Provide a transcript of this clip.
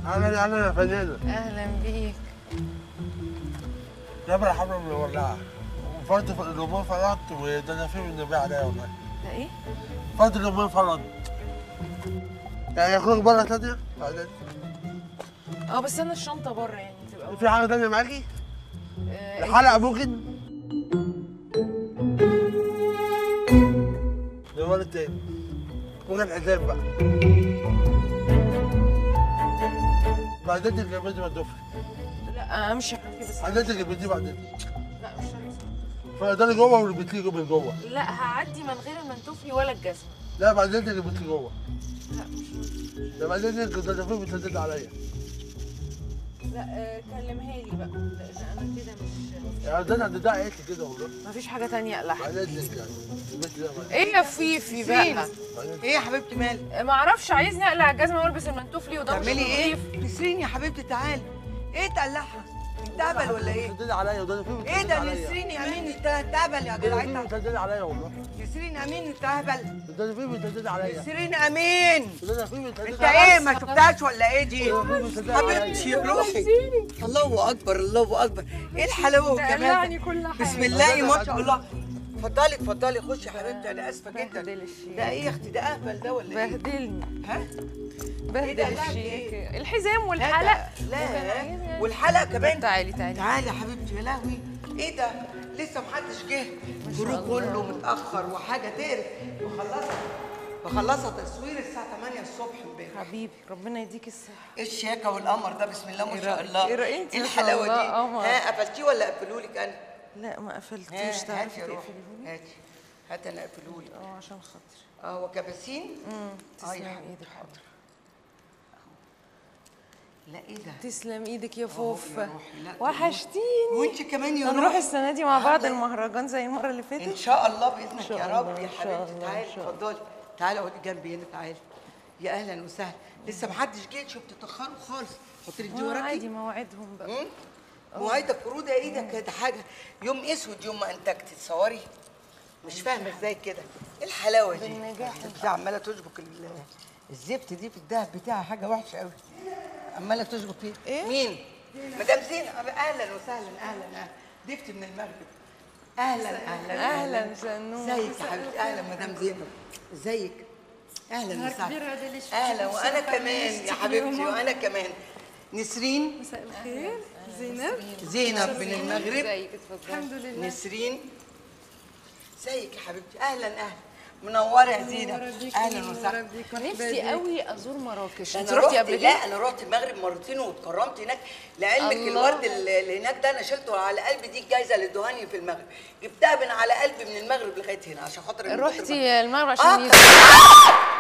اهلا اهلا يا فنانه اهلا بيك جبل حمرا مولعه وفرد الامور فرط وده انا فيلم النبي عليا والله ده ايه فرد الامور فرط يعني اخرج بره تانية بعدين. اه بس انا الشنطه بره يعني تبقى في حاجه تانية معاكي؟ آه، الحلقه ممكن الولد التاني ممكن الحزام بقى بعدين تجيب دي بالدفع لا امشي حبيبي بس بعدين تجيب دي بعدين لا مش عايزة. فده جوه والبتلي من جوه لا هعدي من غير المنتوفي ولا الجزمه لا بعدين تجيب البتلي جوه لا مش ده بعدين انت ده في بتهدد عليا لا آه، كلمها لي بقى لان انا كده مش يعني ده ده ده قالت لي كده والله مفيش حاجه تانية اقلعها بعدين انت يعني البت ده بعدين. ايه يا فيفي بقى بعدين ايه يا حبيبتي مالك؟ ما اعرفش عايزني اقلع الجزمه والبس المنتوفلي وده مش تعملي ايه؟ نظيف. نسرين يا حبيبتي تعالي ايه تقلعها؟ انت هبل ولا ايه؟ بتهدد عليا وده في بتهدد ايه ده عليا. نسرين يا مين انت هبل يا ده جدع في انت بتهدد عليا والله نسرين امين انت هبل ده في بتهدد عليا نسرين امين ده في بتهدد انت ايه ما شفتهاش ولا ايه دي؟ ده في بتهدد عليا حبيبتي روحي الله اكبر الله اكبر ايه الحلاوه والجمال تقلعني ده؟ كل حاجه بسم الله ما شاء الله اتفضلي اتفضلي خشي يا حبيبتي انا اسفه جدا بهدل الشيك. ده ايه يا اختي ده اهبل ده ولا ايه؟ بهدلني ها؟ بهدل ده؟ لا، الشيك إيه؟ الحزام لا والحلق ده- لا والحلقه كمان تعالي تعالي تعالي يا حبيبتي يا لهوي ايه ده لسه محدش جه جروب كله متاخر وحاجه تقرف بخلصها بخلصها تصوير الساعه 8 الصبح امبارح حبيبي ربنا يديك الصحه ايه الشياكه والقمر ده بسم الله ما إيه شاء رأيك؟ الله إيه رأيك؟ ايه ما شاء الحلاوه الله، دي قمر. ها قفلتيه ولا قفلولك انا لا ما ها قفلتوش هاتي تعرفي يا روحي تقفليهولي هاتي هات انا اقفلهولك اه عشان خاطري اه هو كباسين امم اه يا تسلم حبيبتي ايدك حاضر لا ايه ده تسلم ايدك يا أهو فوفا يا روحي، لا، وحشتيني وانت كمان يا هنروح روحي السنه دي مع بعض أهلا. المهرجان زي المره اللي ان فاتت شاء الله باذنك شاء يا الله، رب يا إن شاء حبيبتي الله، تعالي إن شاء الله. اتفضلي تعالي اقعدي جنبي هنا تعالي يا اهلا وسهلا لسه ما حدش جه شوف بتتاخروا خالص حطي لي دي آه، عادي وراكي مواعيدهم بقى مم؟ مواعيدك فروده ايه ده كانت حاجه يوم اسود يوم ما انتجتي تصوري مش فاهمه ازاي كده ايه الحلاوه دي بالنجاح. دي عماله تشبك ال- الزفت دي في الدهب بتاعها حاجه وحشه قوي عماله تشبك فيه إيه؟ مين مدام زينب اهلا وسهلا اهلا اهلا ضيفتي من المغرب اهلا اهلا أهلاً زنون. ازيك يا حبيبتي اهلا مدام زينب ازيك اهلا كبير وسهلا هذا اللي شفتيه. اهلا وانا مساء كمان الخير. يا حبيبتي وانا كمان نسرين مساء الخير زينب زينب من المغرب ازيك اتفضلي الحمد لله نسرين ازيك يا حبيبتي اهلا اهلا منوره يا زينب اهلا وسهلا نفسي قوي ازور مراكش انت انا رحتي رحت قبل لا كده انا رحت المغرب مرتين واتكرمت هناك لعلمك الله. الورد اللي اللي هناك ده انا شلته على قلبي دي الجايزه اللي ادوهاني في المغرب جبتها من على قلبي من المغرب لغايه هنا عشان خاطر من كتر ما- رحتي المغرب عشان اه يزوروا